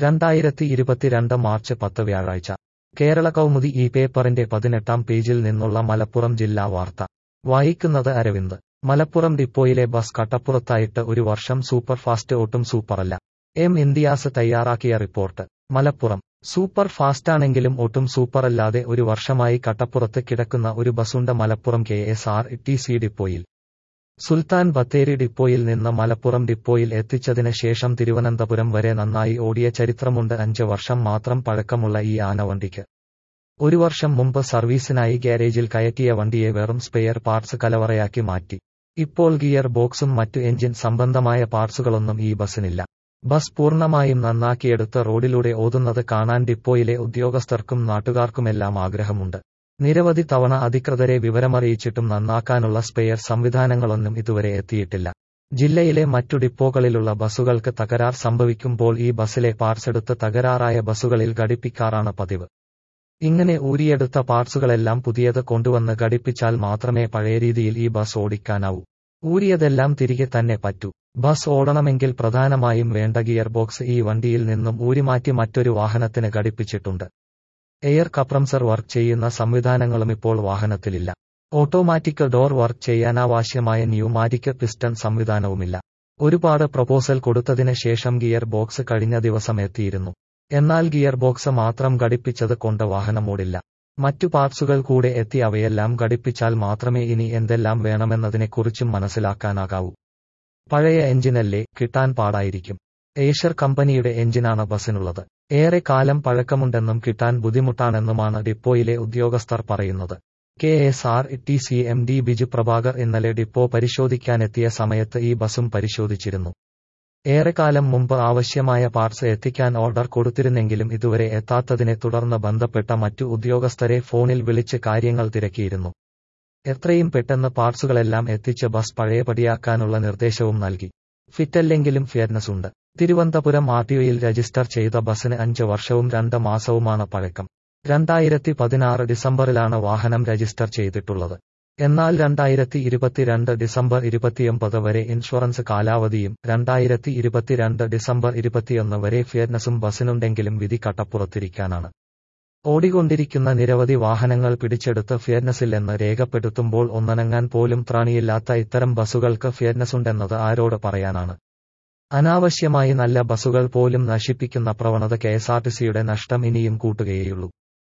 രണ്ടായിരത്തി ഇരുപത്തിരണ്ട് മാർച്ച് പത്ത് വ്യാഴാഴ്ച കേരള കൗമുദി ഈ പേപ്പറിന്റെ പതിനെട്ടാം പേജിൽ നിന്നുള്ള മലപ്പുറം ജില്ലാ വാർത്ത വായിക്കുന്നത് അരവിന്ദ് മലപ്പുറം ഡിപ്പോയിലെ ബസ് കട്ടപ്പുറത്തായിട്ട് ഒരു വർഷം സൂപ്പർ ഫാസ്റ്റ് ഒട്ടും സൂപ്പറല്ല എം ഇന്ത്യാസ് തയ്യാറാക്കിയ റിപ്പോർട്ട് മലപ്പുറം സൂപ്പർ ഫാസ്റ്റാണെങ്കിലും ഒട്ടും സൂപ്പറല്ലാതെ ഒരു വർഷമായി കട്ടപ്പുറത്ത് കിടക്കുന്ന ഒരു ബസുണ്ട് Malappuram K S R T C ഡിപ്പോയിൽ സുൽത്താൻ ബത്തേരി ഡിപ്പോയിൽ നിന്ന് മലപ്പുറം ഡിപ്പോയിൽ എത്തിച്ചതിന് ശേഷം തിരുവനന്തപുരം വരെ നന്നായി ഓടിയ ചരിത്രമുണ്ട് അഞ്ച് വർഷം മാത്രം പഴക്കമുള്ള ഈ ആനവണ്ടിക്ക് ഒരു വർഷം മുമ്പ് സർവീസിനായി ഗ്യാരേജിൽ കയറ്റിയ വണ്ടിയെ വെറും സ്പെയർ പാർട്സ് കലവറയാക്കി മാറ്റി ഇപ്പോൾ ഗിയർ ബോക്സും മറ്റു എഞ്ചിൻ സംബന്ധമായ പാർട്സുകളൊന്നും ഈ ബസ്സിനില്ല ബസ് പൂർണ്ണമായും നന്നാക്കിയെടുത്ത് റോഡിലൂടെ ഓതുന്നത് കാണാൻ ഡിപ്പോയിലെ ഉദ്യോഗസ്ഥർക്കും നാട്ടുകാർക്കുമെല്ലാം ആഗ്രഹമുണ്ട് നിരവധി തവണ അധികൃതരെ വിവരമറിയിച്ചിട്ടും നന്നാക്കാനുള്ള സ്പെയർ സംവിധാനങ്ങളൊന്നും ഇതുവരെ എത്തിയിട്ടില്ല ജില്ലയിലെ മറ്റു ഡിപ്പോകളിലുള്ള ബസ്സുകൾക്ക് തകരാർ സംഭവിക്കുമ്പോൾ ഈ ബസ്സിലെ പാർട്സ് എടുത്ത് തകരാറായ ബസ്സുകളിൽ ഘടിപ്പിക്കാറാണ് പതിവ് ഇങ്ങനെ ഊരിയെടുത്ത പാർട്സുകളെല്ലാം പുതിയത് കൊണ്ടുവന്ന് ഘടിപ്പിച്ചാൽ മാത്രമേ പഴയ രീതിയിൽ ഈ ബസ് ഓടിക്കാനാവൂ ഊരിയതെല്ലാം തിരികെ തന്നെ പറ്റൂ ബസ് ഓടണമെങ്കിൽ പ്രധാനമായും വേണ്ട ഗിയർ ബോക്സ് ഈ വണ്ടിയിൽ നിന്നും ഊരിമാറ്റി മറ്റൊരു വാഹനത്തിന് ഘടിപ്പിച്ചിട്ടുണ്ട് എയർ കപ്രംസർ വർക്ക് ചെയ്യുന്ന സംവിധാനങ്ങളും ഇപ്പോൾ വാഹനത്തിലില്ല ഓട്ടോമാറ്റിക് ഡോർ വർക്ക് ചെയ്യാനാവശ്യമായ ന്യൂമാറ്റിക് പിസ്റ്റൺ സംവിധാനവുമില്ല ഒരുപാട് പ്രപ്പോസൽ കൊടുത്തതിന് ശേഷം ഗിയർ ബോക്സ് കഴിഞ്ഞ ദിവസം എത്തിയിരുന്നു എന്നാൽ ഗിയർ ബോക്സ് മാത്രം ഘടിപ്പിച്ചത് കൊണ്ട് വാഹനമോടില്ല മറ്റു പാർട്സുകൾ കൂടെ എത്തി അവയെല്ലാം ഘടിപ്പിച്ചാൽ മാത്രമേ ഇനി എന്തെല്ലാം വേണമെന്നതിനെക്കുറിച്ചും മനസ്സിലാക്കാനാകാവൂ പഴയ എഞ്ചിനല്ലേ കിട്ടാൻ പാടായിരിക്കും ഏഷ്യർ കമ്പനിയുടെ എഞ്ചിനാണ് ബസ്സിനുള്ളത് ഏറെ കാലം പഴക്കമുണ്ടെന്നും കിട്ടാൻ ബുദ്ധിമുട്ടാണെന്നുമാണ് ഡിപ്പോയിലെ ഉദ്യോഗസ്ഥർ പറയുന്നത് K S R T C M D Biju Prabhakar ഇന്നലെ ഡിപ്പോ പരിശോധിക്കാനെത്തിയ സമയത്ത് ഈ ബസും പരിശോധിച്ചിരുന്നു ഏറെക്കാലം മുമ്പ് ആവശ്യമായ പാർട്സ് എത്തിക്കാൻ ഓർഡർ കൊടുത്തിരുന്നെങ്കിലും ഇതുവരെ എത്താത്തതിനെ തുടർന്ന് ബന്ധപ്പെട്ട മറ്റു ഉദ്യോഗസ്ഥരെ ഫോണിൽ വിളിച്ച് കാര്യങ്ങൾ തിരക്കിയിരുന്നു എത്രയും പെട്ടെന്ന് പാർട്സുകളെല്ലാം എത്തിച്ച് ബസ് പഴയപടിയാക്കാനുള്ള നിർദ്ദേശവും നൽകി ഫിറ്റല്ലെങ്കിലും ഫിയർനെസ് ഉണ്ട് തിരുവനന്തപുരം ആർടിഒയിൽ രജിസ്റ്റർ ചെയ്ത ബസിന് അഞ്ച് വർഷവും രണ്ട് മാസവുമാണ് പഴക്കം രണ്ടായിരത്തി പതിനാറ് ഡിസംബറിലാണ് വാഹനം രജിസ്റ്റർ ചെയ്തിട്ടുള്ളത് എന്നാൽ രണ്ടായിരത്തി ഇരുപത്തിരണ്ട് ഡിസംബർ ഇരുപത്തിയൊമ്പത് വരെ ഇൻഷുറൻസ് കാലാവധിയും രണ്ടായിരത്തി ഇരുപത്തിരണ്ട് ഡിസംബർ ഇരുപത്തിയൊന്ന് വരെ ഫിയർനെസും ബസിനുണ്ടെങ്കിലും വിധി കട്ടപ്പുറത്തിരിക്കാനാണ് ഓടിക്കൊണ്ടിരിക്കുന്ന നിരവധി വാഹനങ്ങൾ പിടിച്ചെടുത്ത് ഫിയർനെസില്ലെന്ന് രേഖപ്പെടുത്തുമ്പോൾ ഒന്നനങ്ങാൻ പോലും ത്രാണിയില്ലാത്ത ഇത്തരം ബസ്സുകൾക്ക് ഫിയർനെസുണ്ടെന്നത് ആരോട് പറയാനാണ് അനാവശ്യമായി നല്ല ബസ്സുകൾ പോലും നശിപ്പിക്കുന്ന പ്രവണത കെഎസ്ആർടിസിയുടെ നഷ്ടം ഇനിയും കൂട്ടുകയേയുള്ളൂ